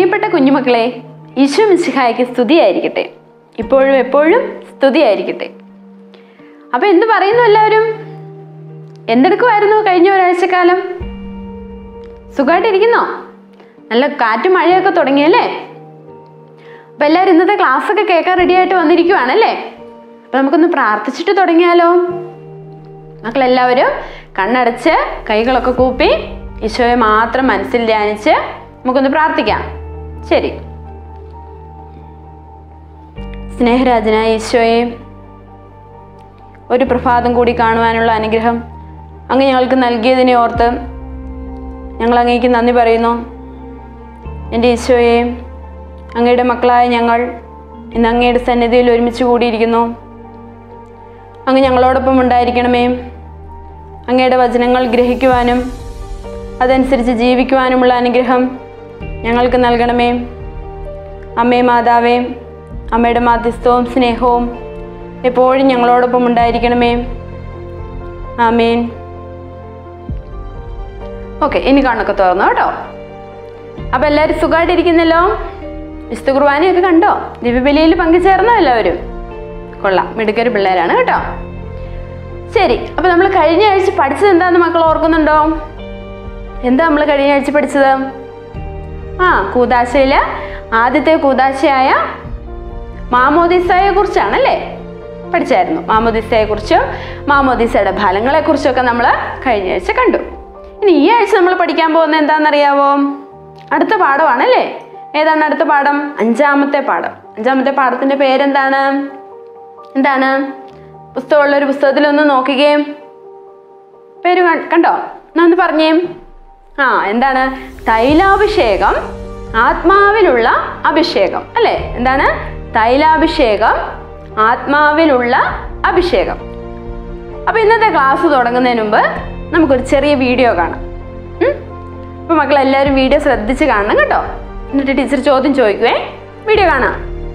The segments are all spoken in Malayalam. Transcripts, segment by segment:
പ്രിയപ്പെട്ട കുഞ്ഞുമക്കളെ ഈശോ മിശിഹായ്ക്ക് സ്തുതിയായിരിക്കട്ടെ ഇപ്പോഴും എപ്പോഴും സ്തുതിയായിരിക്കട്ടെ അപ്പൊ എന്ത് പറയുന്നു എല്ലാവരും എന്തെടുക്കുമായിരുന്നു കഴിഞ്ഞ ഒരാഴ്ചക്കാലം സുഖമായിട്ടിരിക്കുന്നോ നല്ല കാറ്റും മഴയൊക്കെ തുടങ്ങിയല്ലേ അപ്പൊ എല്ലാവരും ഇന്നത്തെ ക്ലാസ് ഒക്കെ കേൾക്കാൻ റെഡി ആയിട്ട് വന്നിരിക്കുവാണല്ലേ അപ്പൊ നമുക്കൊന്ന് പ്രാർത്ഥിച്ചിട്ട് തുടങ്ങിയാലോ മക്കളെല്ലാവരും കണ്ണടച്ച് കൈകളൊക്കെ കൂപ്പി ഈശോയെ മാത്രം മനസ്സിൽ ധ്യാനിച്ച് നമുക്കൊന്ന് പ്രാർത്ഥിക്കാം ശരി സ്നേഹരാജനായ ഈശോയെ ഒരു പ്രഭാതം കൂടി കാണുവാനുള്ള അനുഗ്രഹം അങ്ങ് ഞങ്ങൾക്ക് നൽകിയതിനെ ഓർത്ത് ഞങ്ങൾ അങ്ങേക്ക് നന്ദി പറയുന്നു എൻ്റെ ഈശോയെ അങ്ങയുടെ മക്കളായ ഞങ്ങൾ ഇന്ന് അങ്ങയുടെ സന്നിധിയിൽ ഒരുമിച്ച് കൂടിയിരിക്കുന്നു അങ്ങ് ഞങ്ങളോടൊപ്പം ഉണ്ടായിരിക്കണമേ അങ്ങയുടെ വചനങ്ങൾ ഗ്രഹിക്കുവാനും അതനുസരിച്ച് ജീവിക്കുവാനുമുള്ള അനുഗ്രഹം ഞങ്ങൾക്ക് നൽകണമേ അമ്മേ മാതാവേ അമ്മയുടെ മാധ്യസ്ഥവും സ്നേഹവും എപ്പോഴും ഞങ്ങളോടൊപ്പം ഉണ്ടായിരിക്കണമേ ആമേൻ ഓക്കെ ഇനി കണ്ണൊക്കെ തുറന്നു കേട്ടോ അപ്പൊ എല്ലാവരും സുഖമായിട്ടിരിക്കുന്നല്ലോ വിശുദ്ധ കുർബാനയൊക്കെ കണ്ടോ ദിവ്യബലിയിൽ പങ്കുചേർന്നോ എല്ലാവരും കൊള്ളാം മിടുക്കൊരു പിള്ളേരാണ് കേട്ടോ ശരി അപ്പൊ നമ്മൾ കഴിഞ്ഞ ആഴ്ച പഠിച്ചത് എന്താന്ന് മക്കൾ ഓർക്കുന്നുണ്ടോ എന്താ നമ്മൾ കഴിഞ്ഞ ആഴ്ച പഠിച്ചത് ആ കൂതാശയില് ആദ്യത്തെ കൂതാശയായ മാമോദിസയെ കുറിച്ചാണല്ലേ പഠിച്ചായിരുന്നു മാമോദിസയെ കുറിച്ചും മാമോദിസയുടെ ഫലങ്ങളെ കുറിച്ചൊക്കെ നമ്മൾ കഴിഞ്ഞ ആഴ്ച കണ്ടു ഇനി ഈ ആഴ്ച നമ്മൾ പഠിക്കാൻ പോകുന്നത് എന്താണെന്നറിയാവോ അടുത്ത പാഠമാണല്ലേ ഏതാണ് അടുത്ത പാഠം അഞ്ചാമത്തെ പാഠം അഞ്ചാമത്തെ പാഠത്തിന്റെ പേരെന്താണ് എന്താണ് പുസ്തകമുള്ള ഒരു പുസ്തകത്തിൽ ഒന്ന് നോക്കുകയും പേര് ക- കണ്ടോ എന്നാ ഒന്ന് പറഞ്ഞേ ആ എന്താണ് തൈലാഭിഷേകം ആത്മാവിലുള്ള അഭിഷേകം അല്ലേ എന്താണ് തൈലാഭിഷേകം ആത്മാവിലുള്ള അഭിഷേകം അപ്പൊ ഇന്നത്തെ ക്ലാസ് തുടങ്ങുന്നതിന് മുമ്പ് നമുക്കൊരു ചെറിയ വീഡിയോ കാണാം ഉം? അപ്പൊ മക്കൾ എല്ലാവരും വീഡിയോ ശ്രദ്ധിച്ച് കാണണം കേട്ടോ എന്നിട്ട് ടീച്ചർ ചോദ്യം ചോദിക്കുവേ വീഡിയോ കാണാം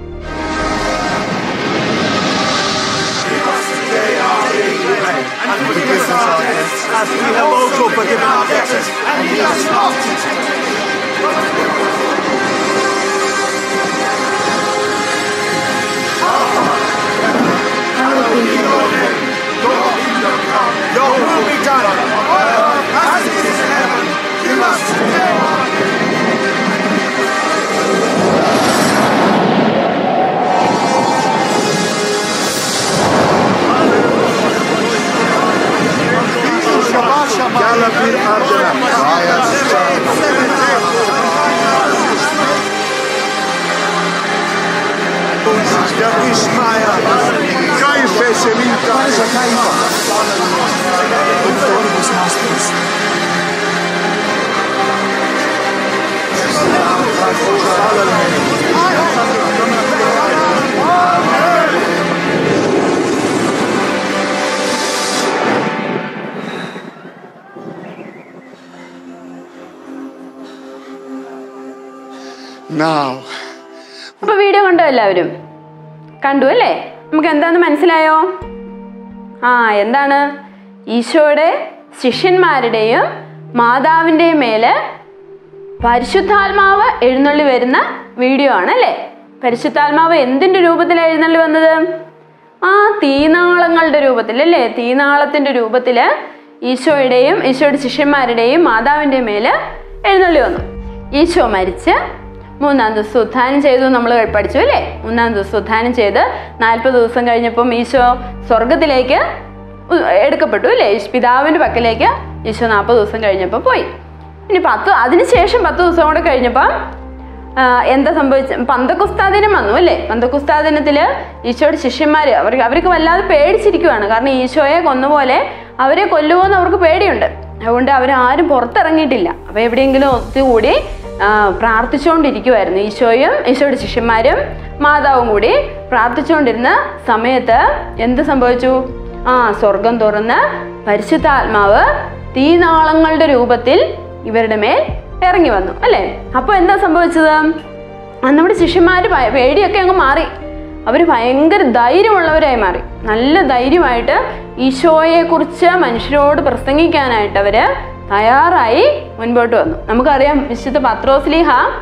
As we have also forgiven our debtors, and lead us not into temptation. Your will be done on earth as it is in heaven. Give us today our Galloping Arjuna. Ishmael, Kaife Semita. Now, അപ്പൊ വീഡിയോ കണ്ടോ എല്ലാവരും കണ്ടു അല്ലേ നമുക്ക് എന്താന്ന് മനസ്സിലായോ ആ എന്താണ് ഈശോയുടെ ശിഷ്യന്മാരുടെയും മാതാവിൻ്റെയും മേല് പരിശുദ്ധാത്മാവ് എഴുന്നള്ളി വരുന്ന വീഡിയോ ആണല്ലേ പരിശുദ്ധാത്മാവ് എന്തിന്റെ രൂപത്തിൽ എഴുന്നള്ളി വന്നത് ആ തീനാളങ്ങളുടെ രൂപത്തിൽ അല്ലേ തീനാളത്തിന്റെ രൂപത്തില് ഈശോയുടെയും ഈശോയുടെ ശിഷ്യന്മാരുടെയും മാതാവിൻ്റെയും മേല് എഴുന്നള്ളി വന്നു ഈശോ മരിച്ച് മൂന്നാം ദിവസം ഉത്ഥാനം ചെയ്തു നമ്മൾ പഠിച്ചു അല്ലേ മൂന്നാം ദിവസം ഉത്ഥാനം ചെയ്ത് നാൽപ്പത് ദിവസം കഴിഞ്ഞപ്പം ഈശോ സ്വർഗത്തിലേക്ക് ഉ- എടുക്കപ്പെട്ടു അല്ലേ ഈശ് പിതാവിന്റെ പക്കലേക്ക് ഈശോ നാൽപ്പത് ദിവസം കഴിഞ്ഞപ്പോൾ പോയി ഇനി പത്ത് അതിനുശേഷം പത്ത് ദിവസം കൂടെ കഴിഞ്ഞപ്പം ആ, എന്താ സംഭവിച്ച പന്തക്കുസ്താദിനം വന്നു അല്ലേ പന്തക്കുസ്താദിനത്തില് ഈശോയുടെ ശിഷ്യന്മാര് അവർക്ക് അവർക്ക് വല്ലാതെ പേടിച്ചിരിക്കുവാണ് കാരണം ഈശോയെ കൊന്നപോലെ അവരെ കൊല്ലുമോന്ന് അവർക്ക് പേടിയുണ്ട് അതുകൊണ്ട് അവരാരും പുറത്തിറങ്ങിയിട്ടില്ല അപ്പൊ എവിടെയെങ്കിലും ഒത്തുകൂടി ആ, പ്രാർത്ഥിച്ചുകൊണ്ടിരിക്കുമായിരുന്നു ഈശോയും ഈശോയുടെ ശിഷ്യന്മാരും മാതാവും കൂടി പ്രാർത്ഥിച്ചുകൊണ്ടിരുന്ന സമയത്ത് എന്ത് സംഭവിച്ചു ആ സ്വർഗം തുറന്ന് പരിശുദ്ധാത്മാവ് തീനാളങ്ങളുടെ രൂപത്തിൽ ഇവരുടെ മേൽ ഇറങ്ങി വന്നു അല്ലേ അപ്പൊ എന്താ സംഭവിച്ചത് ആ, നമ്മുടെ ശിഷ്യന്മാര് ഭയ- പേടിയൊക്കെ അങ്ങ് മാറി അവര് ഭയങ്കര ധൈര്യമുള്ളവരായി മാറി നല്ല ധൈര്യമായിട്ട് ഈശോയെ കുറിച്ച് മനുഷ്യരോട് പ്രസംഗിക്കാനായിട്ട് അവര് തയ്യാറായി മുൻപോട്ട് വന്നു നമുക്കറിയാം വിശുദ്ധ പത്രോസ്ലിഹ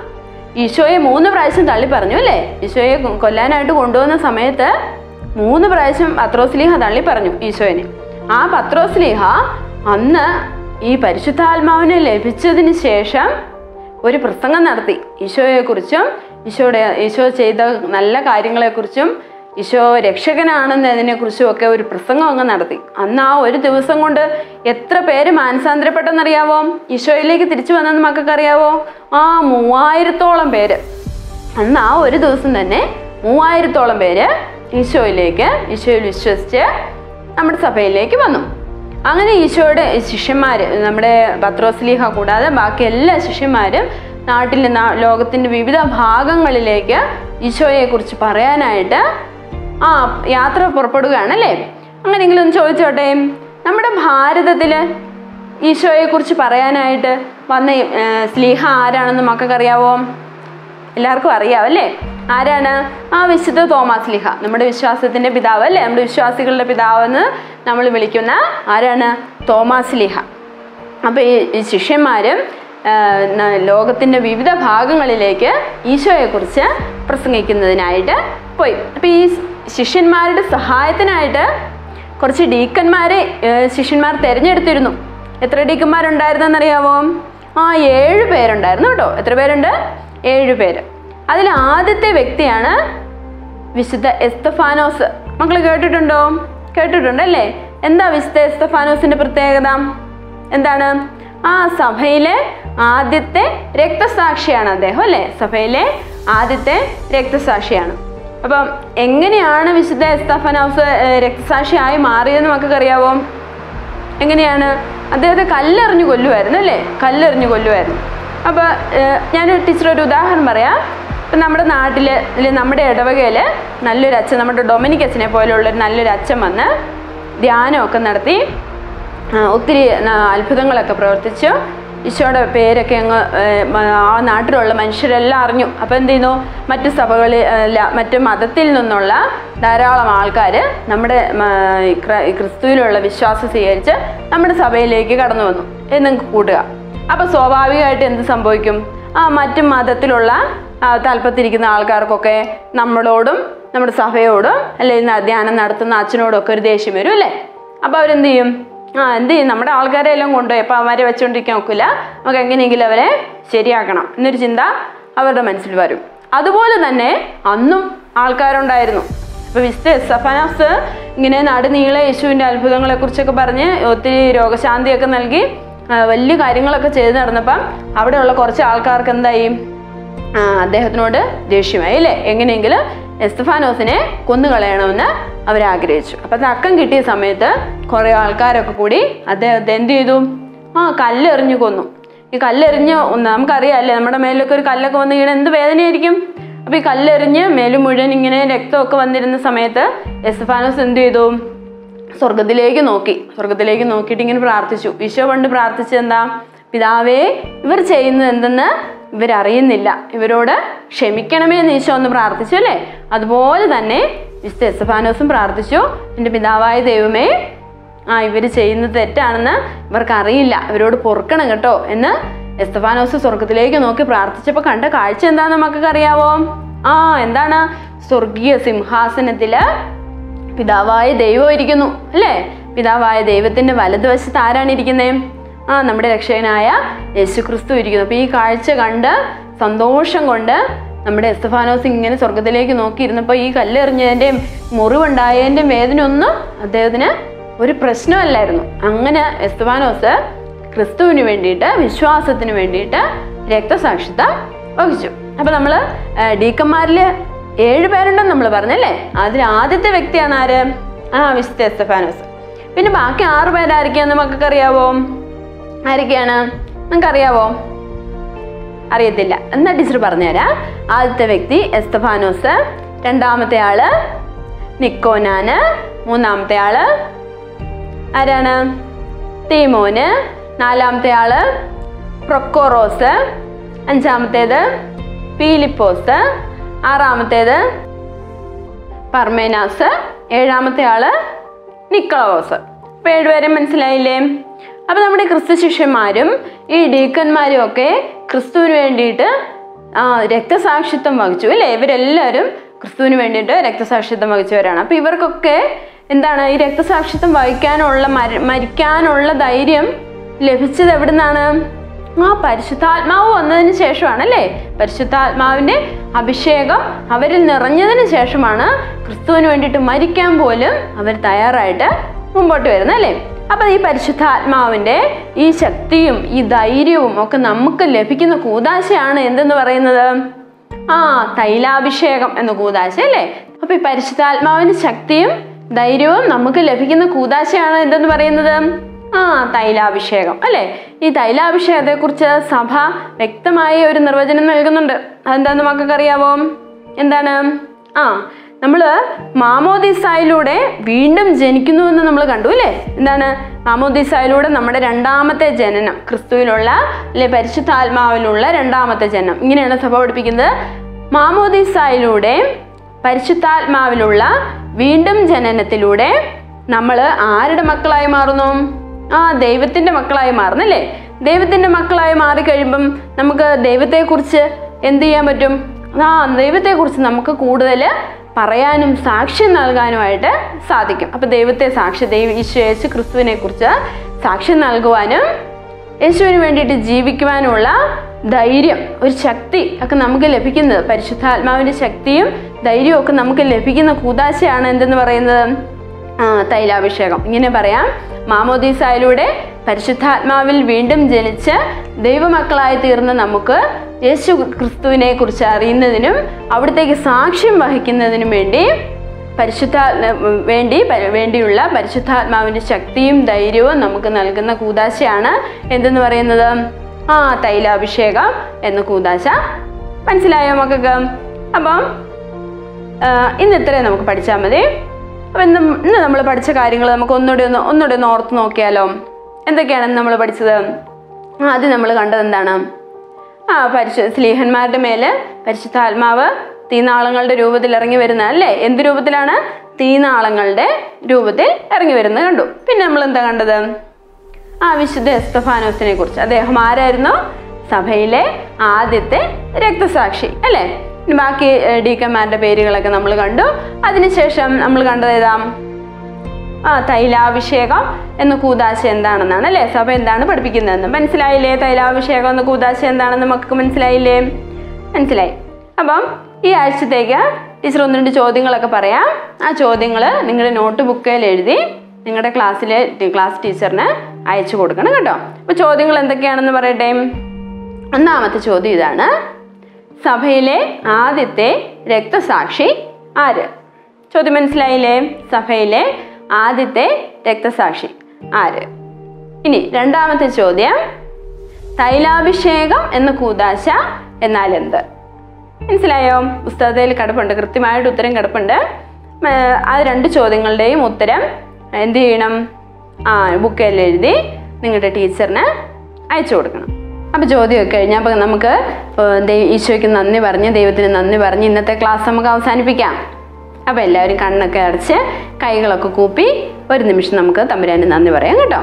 ഈശോയെ മൂന്ന് പ്രാവശ്യം തള്ളി പറഞ്ഞു അല്ലേ ഈശോയെ കൊ- കൊല്ലാനായിട്ട് കൊണ്ടുവന്ന സമയത്ത് മൂന്ന് പ്രാവശ്യം പത്രോസ്ലീഹ തള്ളി പറഞ്ഞു ഈശോയെ ആ പത്രോസ്ലീഹ അന്ന് ഈ പരിശുദ്ധാത്മാവിനെ ലഭിച്ചതിന് ശേഷം ഒരു പ്രസംഗം നടത്തി ഈശോയെക്കുറിച്ചും ഈശോയുടെ ഈശോ ചെയ്ത നല്ല കാര്യങ്ങളെക്കുറിച്ചും ഈശോ രക്ഷകനാണെന്നതിനെക്കുറിച്ചും ഒക്കെ ഒരു പ്രസംഗം അങ്ങ് നടത്തി അന്ന് ആ ഒരു ദിവസം കൊണ്ട് എത്ര പേര് മാനസാന്തരപ്പെട്ടെന്നറിയാവോ ഈശോയിലേക്ക് തിരിച്ചു വന്നെന്ന് മക്കൾക്ക് അറിയാവോ ആ മൂവായിരത്തോളം പേര് അന്ന് ആ ഒരു ദിവസം തന്നെ മൂവായിരത്തോളം പേര് ഈശോയിലേക്ക് ഈശോയിൽ വിശ്വസിച്ച് നമ്മുടെ സഭയിലേക്ക് വന്നു അങ്ങനെ ഈശോയുടെ ശിഷ്യന്മാർ നമ്മുടെ പത്രോസ്ലീഹ കൂടാതെ ബാക്കി എല്ലാ ശിഷ്യന്മാരും നാട്ടിൽ നാ- ലോകത്തിന്റെ വിവിധ ഭാഗങ്ങളിലേക്ക് ഈശോയെക്കുറിച്ച് പറയാനായിട്ട് ആ യാത്ര പുറപ്പെടുകയാണല്ലേ അങ്ങനെയെങ്കിലും ഒന്ന് ചോദിച്ചോട്ടെ നമ്മുടെ ഭാരതത്തിൽ ഈശോയെക്കുറിച്ച് പറയാനായിട്ട് വന്ന ഏ, സ്ലീഹ ആരാണെന്ന് മക്കൾക്ക് അറിയാവോ എല്ലാവർക്കും അറിയാം അല്ലേ ആരാണ് ആ വിശുദ്ധ തോമാസ് ലിഹ നമ്മുടെ വിശ്വാസത്തിന്റെ പിതാവ് അല്ലേ നമ്മുടെ വിശ്വാസികളുടെ പിതാവെന്ന് നമ്മൾ വിളിക്കുന്ന ആരാണ് തോമാസ് ലിഹ അപ്പോൾ ഈ ഈ ശിഷ്യന്മാരും ആ, ന- ലോകത്തിന്റെ വിവിധ ഭാഗങ്ങളിലേക്ക് ഈശോയെക്കുറിച്ച് പ്രസംഗിക്കുന്നതിനായിട്ട് പോയി അപ്പോൾ ഈ ശിഷ്യന്മാരുടെ സഹായത്തിനായിട്ട് കുറച്ച് ഡീക്കന്മാരെ ഏ, ശിഷ്യന്മാർ തിരഞ്ഞെടുത്തിരുന്നു എത്ര ഡീക്കന്മാരുണ്ടായിരുന്നെന്നറിയാവോ ആ ഏഴ് പേരുണ്ടായിരുന്നു കേട്ടോ എത്ര പേരുണ്ട് ഏഴ് പേര് അതിൽ ആദ്യത്തെ വ്യക്തിയാണ് വിശുദ്ധ എസ്തഫാനോസ് മക്കൾ കേട്ടിട്ടുണ്ടോ കേട്ടിട്ടുണ്ട് അല്ലേ എന്താ വിശുദ്ധ എസ്തഫാനോസിന്റെ പ്രത്യേകത എന്താണ് ആ സഭയിലെ ആദ്യത്തെ രക്തസാക്ഷിയാണ് അദ്ദേഹം അല്ലേ സഭയിലെ ആദ്യത്തെ രക്തസാക്ഷിയാണ് അപ്പം എങ്ങനെയാണ് വിശുദ്ധ എസ്തഫാനോസ് ഏഹ്, രക്തസാക്ഷിയായി മാറിയതെന്ന് നമുക്കൊക്കെ അറിയാവോ എങ്ങനെയാണ് അദ്ദേഹത്തെ കല്ലെറിഞ്ഞു കൊല്ലുമായിരുന്നു അല്ലേ കല്ലെറിഞ്ഞു കൊല്ലുമായിരുന്നു അപ്പോൾ ഞാനൊരു ടീച്ചർ ഒരു ഉദാഹരണം പറയാം ഇപ്പം നമ്മുടെ നാട്ടിൽ അല്ലെങ്കിൽ നമ്മുടെ ഇടവകയിൽ നല്ലൊരു അച്ഛൻ നമ്മുടെ ഡൊമിനിക് അച്ഛനെ പോലെയുള്ളൊരു നല്ലൊരു അച്ഛൻ വന്ന് ധ്യാനമൊക്കെ നടത്തി ആ, ഒത്തിരി ആ, അത്ഭുതങ്ങളൊക്കെ പ്രവർത്തിച്ചു ഈശോയുടെ പേരൊക്കെ അങ്ങ് ഏ, മ- ആ നാട്ടിലുള്ള മനുഷ്യരെല്ലാം അറിഞ്ഞു അപ്പോൾ എന്ത് ചെയ്യുന്നു മറ്റ് സഭകളിൽ അല്ല മറ്റ് മതത്തിൽ നിന്നുള്ള ധാരാളം ആൾക്കാർ നമ്മുടെ മ, ഈ ക്ര- ഈ ക്രിസ്തുവിലുള്ള വിശ്വാസം സ്വീകരിച്ച് നമ്മുടെ സഭയിലേക്ക് കടന്നു വന്നു എന്ന് നിങ്ങൾക്ക് കൂട്ടുക അപ്പോൾ സ്വാഭാവികമായിട്ട് എന്ത് സംഭവിക്കും ആ മറ്റ് മതത്തിലുള്ള ആ, തലപ്പത്തിരിക്കുന്ന ആൾക്കാർക്കൊക്കെ നമ്മളോടും നമ്മുടെ സഭയോടും അല്ലെങ്കിൽ ധ്യാനം നടത്തുന്ന അച്ഛനോടും ഒക്കെ ഒരു ദേഷ്യം വരും അല്ലേ അപ്പോൾ അവരെന്ത് ചെയ്യും ആ എന്ത് ചെയ്യും നമ്മുടെ ആൾക്കാരെ എല്ലാം കൊണ്ടുപോയി അപ്പോൾ അവരെ വെച്ചുകൊണ്ടിരിക്കാൻ ഒക്കില്ല നമുക്ക് എങ്ങനെയെങ്കിലും അവരെ ശരിയാക്കണം എന്നൊരു ചിന്ത അവരുടെ മനസ്സിൽ വരും അതുപോലെ തന്നെ അന്നും ആൾക്കാരുണ്ടായിരുന്നു അപ്പോൾ വിശുദ്ധ സഫനാസ് ഇങ്ങനെ നടുനീളെ യേശുവിൻ്റെ അത്ഭുതങ്ങളെക്കുറിച്ചൊക്കെ പറഞ്ഞ് ഒത്തിരി രോഗശാന്തിയൊക്കെ നൽകി ആ, വലിയ കാര്യങ്ങളൊക്കെ ചെയ്ത് നടന്നപ്പം അവിടെയുള്ള കുറച്ച് ആൾക്കാർക്ക് എന്തായി ആ, അദ്ദേഹത്തിനോട് ദേഷ്യമായി അല്ലേ എങ്ങനെയെങ്കിലും എസ്തഫാനോസിനെ കൊന്നുകളയണമെന്ന് അവർ ആഗ്രഹിച്ചു അപ്പൊ തക്കം കിട്ടിയ സമയത്ത് കുറെ ആൾക്കാരൊക്കെ കൂടി അദ്ദേഹത്തെ എന്ത് ചെയ്തു ആ കല്ലെറിഞ്ഞു കൊന്നു ഈ കല്ലെറിഞ്ഞ് ഒന്ന് നമുക്കറിയാം അല്ലേ നമ്മുടെ മേലൊക്കെ ഒരു കല്ലൊക്കെ വന്ന് വീണ് എന്ത് വേദനയായിരിക്കും അപ്പൊ ഈ കല്ലെറിഞ്ഞ് മേലും മുഴുവൻ ഇങ്ങനെ രക്തമൊക്കെ വന്നിരുന്ന സമയത്ത് എസ്തഫാനോസ് എന്ത് ചെയ്തു സ്വർഗത്തിലേക്ക് നോക്കി സ്വർഗത്തിലേക്ക് നോക്കിയിട്ട് ഇങ്ങനെ പ്രാർത്ഥിച്ചു ഈശോ പണ്ട് പ്രാർത്ഥിച്ചത് എന്താ പിതാവേ ഇവർ ചെയ്യുന്നത് എന്തെന്ന് ഇവരറിയുന്നില്ല ഇവരോട് ക്ഷമിക്കണമേ എന്ന് ഈശോ ഒന്ന് പ്രാർത്ഥിച്ചു അല്ലേ അതുപോലെ തന്നെ വിശുദ്ധ എസ്തഫാനോസും പ്രാർത്ഥിച്ചു എൻ്റെ പിതാവായ ദൈവമേ ആ ഇവർ ചെയ്യുന്നത് തെറ്റാണെന്ന് ഇവർക്ക് അറിയില്ല ഇവരോട് പൊറുക്കണം കേട്ടോ എന്ന് എസ്തഫാനോസ് സ്വർഗത്തിലേക്ക് നോക്കി പ്രാർത്ഥിച്ചപ്പോൾ കണ്ട കാഴ്ച എന്താണെന്ന് നമുക്കൊക്കെ അറിയാവോ ആ എന്താണ് സ്വർഗീയ സിംഹാസനത്തില് പിതാവായ ദൈവം ഇരിക്കുന്നു അല്ലേ പിതാവായ ദൈവത്തിന്റെ വലതുവശത്ത് ആരാണ് ഇരിക്കുന്നത് ആ നമ്മുടെ രക്ഷകനായ യേശു ക്രിസ്തു ഇരിക്കുന്നു അപ്പൊ ഈ കാഴ്ച കണ്ട് സന്തോഷം കൊണ്ട് നമ്മുടെ എസ്തഫാനോസ് ഇങ്ങനെ സ്വർഗത്തിലേക്ക് നോക്കിയിരുന്നപ്പോൾ ഈ കല്ലെറിഞ്ഞതിൻ്റെയും മുറിവുണ്ടായതിൻ്റെയും വേദന ഒന്നും അദ്ദേഹത്തിന് ഒരു പ്രശ്നമല്ലായിരുന്നു അങ്ങനെ എസ്തഫാനോസ് ക്രിസ്തുവിന് വേണ്ടിയിട്ട് വിശ്വാസത്തിന് വേണ്ടിയിട്ട് രക്തസാക്ഷിത്വം വഹിച്ചു അപ്പൊ നമ്മള് ഡീക്കന്മാരില് ഏഴ് പേരുണ്ടെന്ന് നമ്മൾ പറഞ്ഞല്ലേ അതിൽ ആദ്യത്തെ വ്യക്തിയാണ് ആര് ആ വിശുദ്ധ എസ്തഫാനോസ് പിന്നെ ബാക്കി ആറ് പേരായിരിക്കാന്ന് നമുക്കൊക്കെ അറിയാവോ ആരൊക്കെയാണ് നിങ്ങൾക്ക് അറിയാവോ അറിയത്തില്ല എന്നാ ടീച്ചർ പറഞ്ഞുതരാം ആദ്യത്തെ വ്യക്തി എസ്തഫാനോസ് രണ്ടാമത്തെ ആള് നിക്കോനാന് മൂന്നാമത്തെ ആള് ആരാണ് തീമോന് നാലാമത്തെ ആള് പ്രൊക്കോറോസ് അഞ്ചാമത്തേത് പീലിപ്പോസ് ആറാമത്തേത് പർമേനാസ് ഏഴാമത്തെ ആള് നിക്കളോസ് അപ്പൊ ഏഴുപേരെ മനസ്സിലായില്ലേ അപ്പൊ നമ്മുടെ ക്രിസ്തു ശിഷ്യന്മാരും ഈ ഡീക്കന്മാരും ഒക്കെ ക്രിസ്തുവിന് വേണ്ടിയിട്ട് ആ രക്തസാക്ഷിത്വം വഹിച്ചു അല്ലേ ഇവരെല്ലാവരും ക്രിസ്തുവിന് വേണ്ടിയിട്ട് രക്തസാക്ഷിത്വം വഹിച്ചവരാണ് അപ്പൊ ഇവർക്കൊക്കെ എന്താണ് ഈ രക്തസാക്ഷിത്വം വഹിക്കാനുള്ള മര മരിക്കാനുള്ള ധൈര്യം ലഭിച്ചത് എവിടുന്നാണ് ആ പരിശുദ്ധാത്മാവ് വന്നതിന് ശേഷമാണ് അല്ലേ പരിശുദ്ധാത്മാവിന്റെ അഭിഷേകം അവരിൽ നിറഞ്ഞതിന് ശേഷമാണ് ക്രിസ്തുവിന് വേണ്ടിയിട്ട് മരിക്കാൻ പോലും അവർ തയ്യാറായിട്ട് മുമ്പോട്ട് വരുന്നത് അല്ലേ അപ്പൊ ഈ പരിശുദ്ധാത്മാവിന്റെ ഈ ശക്തിയും ഈ ധൈര്യവും ഒക്കെ നമുക്ക് ലഭിക്കുന്ന കൂതാശയാണ് എന്തെന്ന് പറയുന്നത് ആ തൈലാഭിഷേകം എന്ന കൂതാശ അല്ലേ അപ്പൊ ഈ പരിശുദ്ധാത്മാവിന്റെ ശക്തിയും ധൈര്യവും നമുക്ക് ലഭിക്കുന്ന കൂതാശയാണ് എന്തെന്ന് പറയുന്നത് ആ തൈലാഭിഷേകം അല്ലേ ഈ തൈലാഭിഷേകത്തെ കുറിച്ച് സഭ വ്യക്തമായ ഒരു നിർവചനം നൽകുന്നുണ്ട് അതെന്താന്ന് മക്കൾക്ക് അറിയാവോ എന്താണ് ആ നമ്മൾ മാമോദിസായിലൂടെ വീണ്ടും ജനിക്കുന്നു എന്ന് നമ്മൾ കണ്ടു അല്ലേ എന്താണ് മാമോദിസായിലൂടെ നമ്മുടെ രണ്ടാമത്തെ ജനനം ക്രിസ്തുവിലുള്ള അല്ലെ പരിശുദ്ധാത്മാവിലുള്ള രണ്ടാമത്തെ ജനനം ഇങ്ങനെയാണ് സഭ പഠിപ്പിക്കുന്നത് മാമോദിസായിലൂടെ പരിശുദ്ധാത്മാവിലുള്ള വീണ്ടും ജനനത്തിലൂടെ നമ്മൾ ആരുടെ മക്കളായി മാറുന്നു ആ ദൈവത്തിന്റെ മക്കളായി മാറുന്നല്ലേ ദൈവത്തിന്റെ മക്കളായി മാറിക്കഴിയുമ്പം നമുക്ക് ദൈവത്തെക്കുറിച്ച് എന്ത് ചെയ്യാൻ പറ്റും ആ ദൈവത്തെക്കുറിച്ച് നമുക്ക് കൂടുതൽ പറയാനും സാക്ഷ്യം നൽകാനുമായിട്ട് സാധിക്കും അപ്പൊ ദൈവത്തെ സാക്ഷി ദൈവ ഈശോ യേശു ക്രിസ്തുവിനെ കുറിച്ച് സാക്ഷ്യം നൽകുവാനും യേശുവിന് വേണ്ടിയിട്ട് ജീവിക്കുവാനുള്ള ധൈര്യം ഒരു ശക്തി ഒക്കെ നമുക്ക് ലഭിക്കുന്നത് പരിശുദ്ധാത്മാവിന്റെ ശക്തിയും ധൈര്യവും ഒക്കെ നമുക്ക് ലഭിക്കുന്ന കൂതാശയാണ് എന്തെന്ന് പറയുന്നത് ആ തൈലാഭിഷേകം ഇങ്ങനെ പറയാം മാമോദീസായിലൂടെ പരിശുദ്ധാത്മാവിൽ വീണ്ടും ജനിച്ച് ദൈവമക്കളായി തീർന്ന നമുക്ക് യേശു ക്രിസ്തുവിനെ കുറിച്ച് അറിയുന്നതിനും അവിടത്തേക്ക് സാക്ഷ്യം വഹിക്കുന്നതിനും വേണ്ടി പരിശുദ്ധ വേണ്ടി പരി- വേണ്ടിയുള്ള പരിശുദ്ധാത്മാവിന്റെ ശക്തിയും ധൈര്യവും നമുക്ക് നൽകുന്ന കൂതാശയാണ് എന്തെന്ന് പറയുന്നത് ആ തൈലാഭിഷേകം എന്ന കൂതാശ മനസ്സിലായോ മക്കൾക്ക് അപ്പം ആ, ഇന്ന് ഇത്രയും നമുക്ക് പഠിച്ചാൽ മതി അപ്പം ഇന്ന് ഇന്ന് നമ്മൾ പഠിച്ച കാര്യങ്ങൾ നമുക്ക് ഒന്നുകൂടി ഒന്ന് ഒന്നുകൂടി ഒന്ന് ഓർത്ത് നോക്കിയാലോ എന്തൊക്കെയാണ് ഇന്ന് നമ്മൾ പഠിച്ചത് ആദ്യം നമ്മൾ കണ്ടത് എന്താണ് ആ പരിശു സ്ലീഹന്മാരുടെ മേല് പരിശുദ്ധാത്മാവ് തീനാളങ്ങളുടെ രൂപത്തിൽ ഇറങ്ങി വരുന്ന അല്ലേ എന്ത് രൂപത്തിലാണ് തീനാളങ്ങളുടെ രൂപത്തിൽ ഇറങ്ങി വരുന്നത് കണ്ടു പിന്നെ നമ്മൾ എന്താ കണ്ടത് ആ വിശുദ്ധ എസ്തഫാനോസിനെ കുറിച്ച് അദ്ദേഹം ആരായിരുന്നു സഭയിലെ ആദ്യത്തെ രക്തസാക്ഷി അല്ലേ ഇനി ബാക്കി ഏഹ്, ഡീക്കന്മാരുടെ പേരുകളൊക്കെ നമ്മൾ കണ്ടു അതിനുശേഷം നമ്മൾ കണ്ടത് ഏതാ ആ തൈലാഭിഷേകം എന്ന കൂതാശ എന്താണെന്നാണ് അല്ലേ സഭ എന്താണ് പഠിപ്പിക്കുന്നതെന്ന് മനസ്സിലായില്ലേ തൈലാഭിഷേകം എന്ന കൂതാശ എന്താണെന്ന് നമുക്ക് മനസ്സിലായില്ലേ മനസ്സിലായി അപ്പം ഈ ആഴ്ചത്തേക്ക് ടീച്ചർ ഒന്ന് രണ്ട് ചോദ്യങ്ങളൊക്കെ പറയാം ആ ചോദ്യങ്ങൾ നിങ്ങളുടെ നോട്ട് ബുക്കിൽ എഴുതി നിങ്ങളുടെ ക്ലാസ്സിലെ ക്ലാസ് ടീച്ചറിന് അയച്ചു കൊടുക്കണം കേട്ടോ അപ്പോൾ ചോദ്യങ്ങൾ എന്തൊക്കെയാണെന്ന് പറയട്ടെ ഒന്നാമത്തെ ചോദ്യം ഇതാണ് സഭയിലെ ആദ്യത്തെ രക്തസാക്ഷി ആര് ചോദ്യം മനസ്സിലായില്ലേ സഭയിലെ ആദ്യത്തെ രക്തസാക്ഷി ആര് ഇനി രണ്ടാമത്തെ ചോദ്യം തൈലാഭിഷേകം എന്ന കൂതാശ എന്നാൽ എന്ത് മനസ്സിലായോ പുസ്തകത്തിൽ കിടപ്പുണ്ട് കൃത്യമായിട്ട് ഉത്തരം കിടപ്പുണ്ട് ഏർ ആ രണ്ട് ചോദ്യങ്ങളുടെയും ഉത്തരം എന്ത് ചെയ്യണം ആ ബുക്കിൽ എഴുതി നിങ്ങളുടെ ടീച്ചറിന് അയച്ചു കൊടുക്കണം അപ്പോൾ ചോദ്യമൊക്കെ കഴിഞ്ഞാൽ അപ്പോൾ നമുക്ക് ഏർ ദൈ- ഈശോയ്ക്ക് നന്ദി പറഞ്ഞ് ദൈവത്തിന് നന്ദി പറഞ്ഞ് ഇന്നത്തെ ക്ലാസ് നമുക്ക് അവസാനിപ്പിക്കാം അപ്പോൾ എല്ലാവരും കണ്ണൊക്കെ അടച്ച് കൈകളൊക്കെ കൂപ്പി ഒരു നിമിഷം നമുക്ക് തമ്പുരാന് നന്ദി പറയാം കേട്ടോ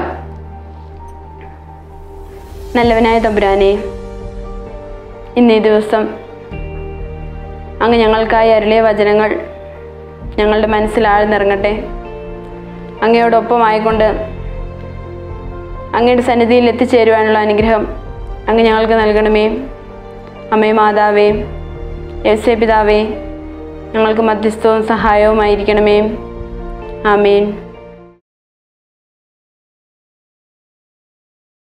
നല്ലവനായ തമ്പുരാനെ ഇന്ന് ഈ ദിവസം അങ്ങ് ഞങ്ങൾക്കായി അരുളിയ വചനങ്ങൾ ഞങ്ങളുടെ മനസ്സിൽ ആഴ്ന്നിറങ്ങട്ടെ അങ്ങയോടൊപ്പം ആയിക്കൊണ്ട് അങ്ങയുടെ സന്നിധിയിൽ എത്തിച്ചേരുവാനുള്ള അനുഗ്രഹം അങ്ങ് ഞങ്ങൾക്ക് നൽകണമേ അമ്മേ മാതാവേ യേസേ പിതാവേ ഞങ്ങൾക്ക് മധ്യസ്ഥവും സഹായവുമായിരിക്കണമേ ആമേൻ